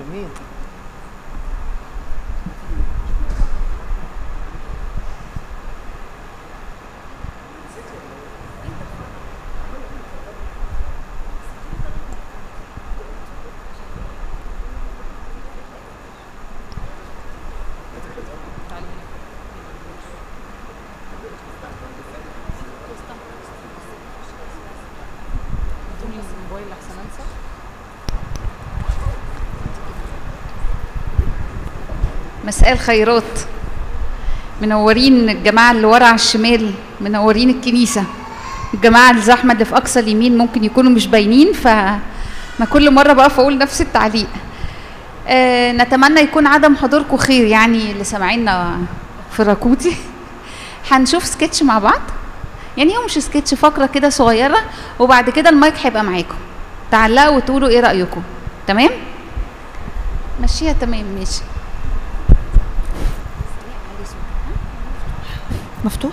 مين الموبايل احسن انسى مساء الخيرات منورين الجماعة اللي ورا على الشمال منورين الكنيسة الجماعة الزحمة اللي في أقصى اليمين ممكن يكونوا مش باينين فما كل مرة بقف أقول نفس التعليق آه نتمنى يكون عدم حضوركم خير يعني اللي سامعينا في راكوتي هنشوف سكتش مع بعض يعني هو مش سكتش فقرة كده صغيرة وبعد كده المايك هيبقى معاكم تعلقوا وتقولوا ايه رأيكم تمام مشيها تمام ماشي مفتوح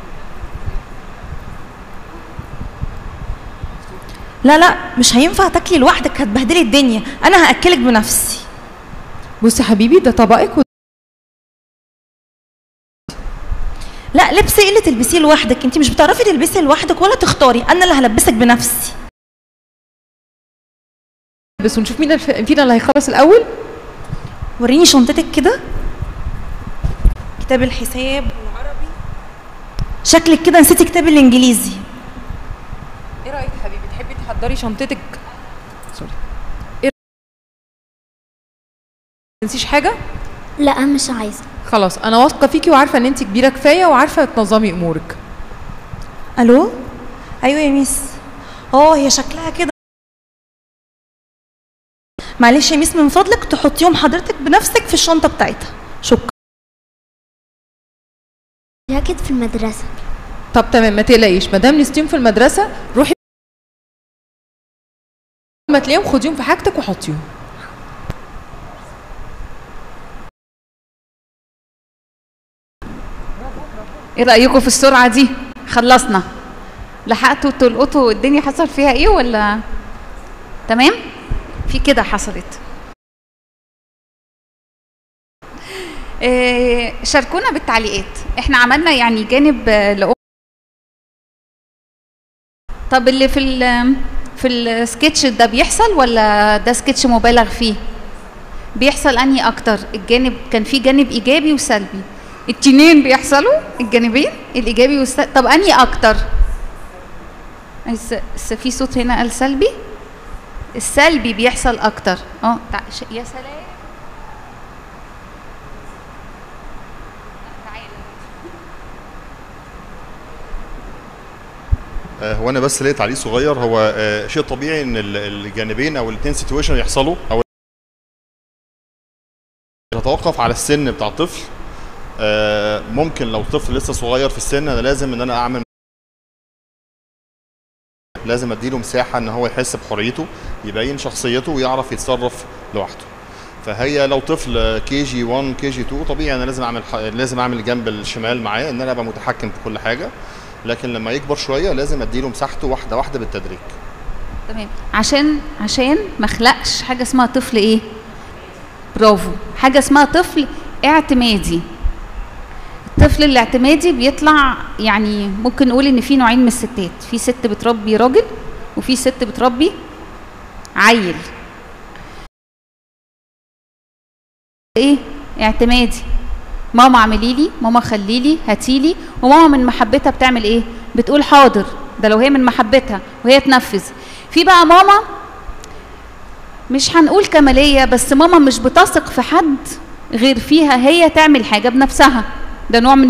لا لا مش هينفع تاكلي لوحدك هتبهدلي الدنيا انا هاكلك بنفسي بصي يا حبيبي ده طبقك و... لا لبس ايه اللي تلبسيه لوحدك انت مش بتعرفي تلبسي لوحدك ولا تختاري انا اللي هلبسك بنفسي بس ونشوف مين الف... فينا اللي هيخلص الاول وريني شنطتك كده كتاب الحساب العربي شكلك كده نسيتي كتاب الانجليزي ايه رايك يا حبيبي تحبي تحضري شنطتك سوري ايه تنسيش حاجه لا مش عايزة خلاص انا واثقه فيكي وعارفه ان انت كبيره كفايه وعارفه تنظمي امورك الو ايوه يا ميس اه هي شكلها كده معلش يا ميس من فضلك تحطيهم حضرتك بنفسك في الشنطه بتاعتها شكرا جاكيت في المدرسة طب تمام ما تقلقيش ما دام نسيتيهم في المدرسه روحي ما تلاقيهم خديهم في حاجتك وحطيهم ايه رايكم في السرعه دي خلصنا لحقتوا تلقطوا الدنيا حصل فيها ايه ولا تمام في كده حصلت إيه شاركونا بالتعليقات احنا عملنا يعني جانب آه، لأم طب اللي في ال في السكتش ده بيحصل ولا ده سكتش مبالغ فيه بيحصل انهي اكتر الجانب كان في جانب ايجابي وسلبي التنين بيحصلوا الجانبين الايجابي والسلبي طب انهي اكتر الس- الس- في صوت هنا قال سلبي السلبي بيحصل اكتر اه تع- ش- يا سلام آه، هو انا بس لقيت تعليق صغير هو آه، شيء طبيعي ان ال- الجانبين او الاثنين سيتويشن يحصلوا او تتوقف على السن بتاع الطفل آه، ممكن لو طفل لسه صغير في السن انا لازم ان انا اعمل لازم اديله مساحه ان هو يحس بحريته يبين شخصيته ويعرف يتصرف لوحده فهي لو طفل كي جي 1 كي جي 2 طبيعي انا لازم اعمل ح- لازم اعمل الجنب الشمال معاه ان انا ابقى متحكم في كل حاجه لكن لما يكبر شويه لازم اديله مساحته واحده واحده بالتدريج تمام عشان عشان ما خلقش حاجه اسمها طفل ايه برافو حاجه اسمها طفل اعتمادي الطفل الاعتمادي بيطلع يعني ممكن نقول ان في نوعين من الستات في ست بتربي راجل وفي ست بتربي عيل ايه اعتمادي ماما اعملي لي ماما خلي لي هاتي لي وماما من محبتها بتعمل ايه بتقول حاضر ده لو هي من محبتها وهي تنفذ في بقى ماما مش هنقول كماليه بس ماما مش بتثق في حد غير فيها هي تعمل حاجه بنفسها ده نوع من